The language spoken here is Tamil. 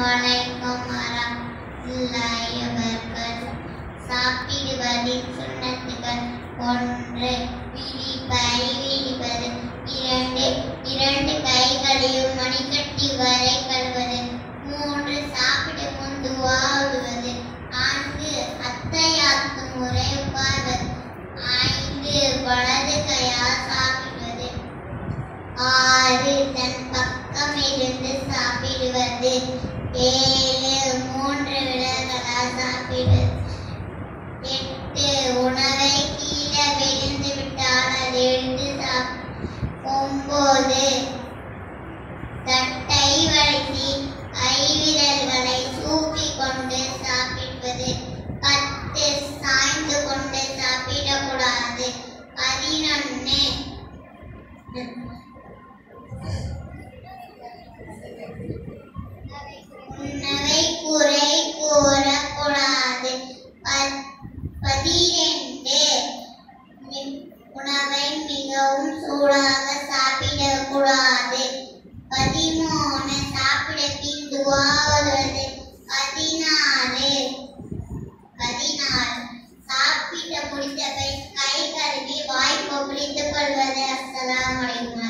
வலைக்கும் வரமத்துல்லாஹி வபரகாத்துஹு சாப்பிடுவதில் சுண்ணத்துகள் ஒன்று விழிப்பை விழிப்பது இரண்டு இரண்டு கைகளையும் மணிக்கட்டி வரை கழுவது மூன்று சாப்பிடும் முன் துவா ஓதுவது நான்கு அத்தையாத்து முறை உட்கார்வது ஐந்து வலது கையால் சாப்பிடுவது ஆறு தன் பக்கம் இருந்து சாப்பிடுவது ஏழு மூன்று விரல்களால் சாப்பிடுவது எட்டு உணவை கீழே விழுந்து விட்டால் அதை எடுத்து சாப்பிடு ஒன்பது தட்டை வளைத்தி கைவிரல்களை சூப்பி கொண்டு சாப்பிடுவது பத்து சாய்ந்து கொண்டு சாப்பிடக்கூடாது பதினொன்று உணவை குறை கூறக்கூடாது பத்- பதிரெண்டு மி- உணவை மிகவும் சூடாக சாப்பிடக்கூடாது பதிமூணு சாப்பிட பின் துவாவது பதினாலு பதினாலு சாப்பிட முடித்த பின் கை கழுவி வாய் கொப்பளித்துக் கொள்வது அஸ்ஸலாமு அலைக்கும்